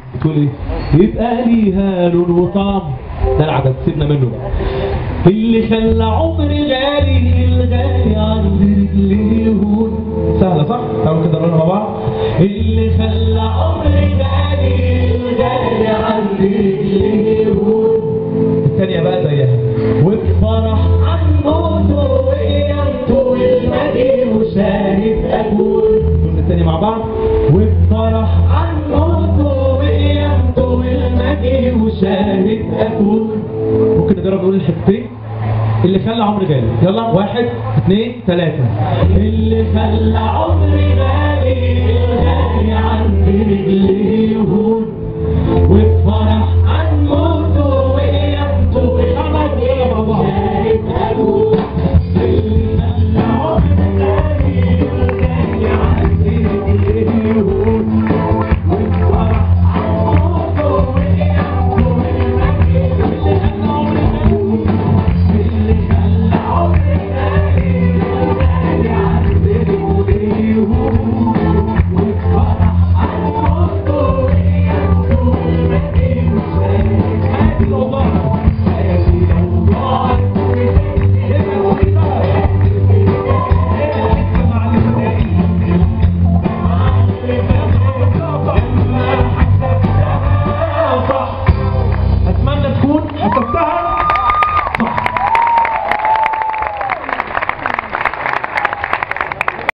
بتقول ايه يبقى ليها لون وطعم ده العدد سيبنا منه بقى اللي خلى عمري غالي الغالي عندي رجليه هون سهله صح تعالوا كده نقولها مع بعض اللي خلى عمري غالي الغالي عندي رجليه هون الثانيه بقى زيها وبفرح عن موته وقيامته والمدي وشاهد اكون الجمله الثانيه مع بعض وبفرح عن موته وقيامته والمدي وشاهد اكون ممكن نجرب نقول الحتتين اللي خلى عمري غالي يلا واحد اثنين ثلاثة اللي خلى عمري غالي الغالي عندي رجلي يهون